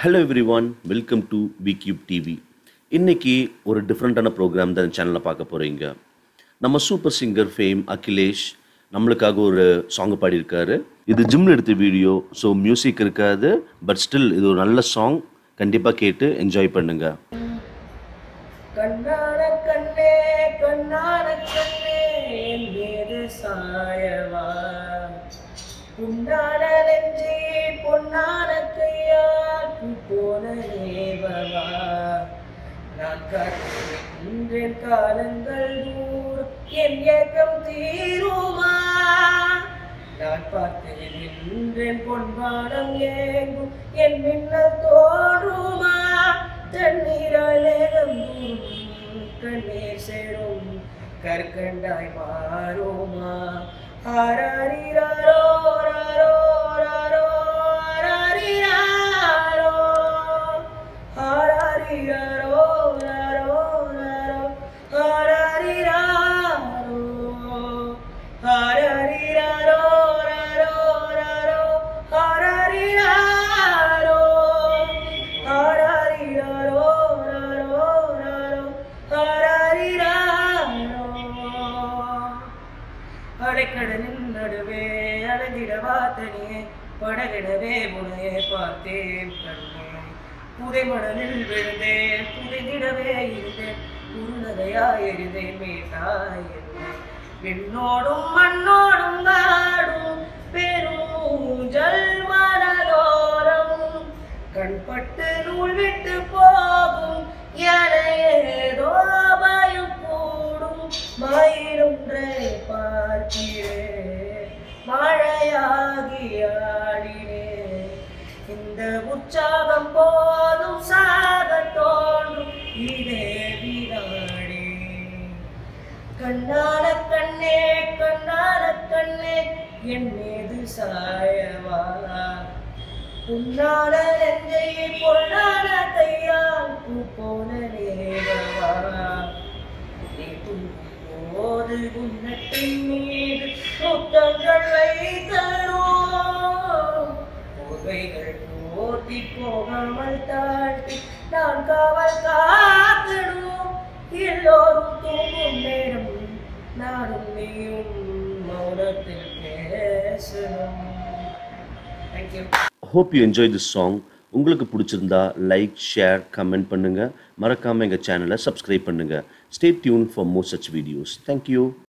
hello everyone welcome to பிக்யூப் TV இன்னைக்கு ஒரு டிஃப்ரெண்ட்டான ப்ரோக்ராம் தான் சேனலில் பார்க்க போகிறீங்க நம்ம சூப்பர் சிங்கர் ஃபேம் அகிலேஷ் நம்மளுக்காக ஒரு சாங் பாடியிருக்காரு இது ஜிம்ல எடுத்த வீடியோ ஸோ மியூசிக் இருக்காது பட் ஸ்டில் இது ஒரு நல்ல சாங் கண்டிப்பாக கேட்டு என்ஜாய் பண்ணுங்க கண்ணான கண்ணே கண்ணான கண்ணே என் மீது சாயவா புண்ணான நெஞ்சே பொன்னான கையாக்கு போன நேவவா நான் காட்டுகின்றேன் காலங்கள் தூரம் என் ஏக்கம் தீருமா நான் பார்த்திருக்கின்றேன் பொன்பானம் ஏங்கும் என் மின்னல் தோன்றுமா தண்ணீரால் ஏகம் தூரும் கண்ணீர் சேரும் கற்கண்டாய் மாறுமா ஆராரிராரோ ராரோ ராரோ ஆராரிராரோ ஆராரிராரோ ராரோ ராரோ ஆராரிராரோ ஆராரிராரோ ராரோ ராரோ ஆராரிராரோ ஆராரிராரோ ராரோ ராரோ ஆராரிராரோ அடைக்கடலின் நடுவே அழகிடவா தனியே படகிடவே முனையே பார்த்தேன் கண்ணே புதை மணலில் விழுந்தேன் புதைந்திடவே இருந்தேன் குறுநகையா எரிந்தேன் மீட்டாய் என்னை விண்ணோடும் மண்ணோடும் நாடும் பெரும் ஜல்மனதோரம் கண்பட்டு நூல் விட்டு போகும் என ஏதோ பயம் கூடும் மயிலொன்றை பார்க்கிறேன் மழையாகி ஆடினேன் இந்த உற்சாகம் போதும் சாக தோன்றும் இதே வினாடி கண்ணான கண்ணே கண்ணான கண்ணே என் மீது சாயவா உன்னான நெஞ்சை பொன்னான கையால் பூ போன நேரவா நீ தூங்கும் போது உன்னத்தின் மீது முத்தங்கள் வைத்தனோ போர்வைகள் போர்த்தி போகாமல் தாழ்த்தி நான் காவல் காக்கணும் எல்லோரும் தூங்கும் நேரம் நானும் நீயும் மௌனத்தில் பேசணும் thank you hope you enjoy this song உங்களுக்கு பிடிச்சிருந்தா லைக் ஷேர் கமெண்ட் பண்ணுங்கள் மறக்காமல் எங்கள் சேனலை சப்ஸ்கிரைப் பண்ணுங்கள் stay tuned for more such videos thank you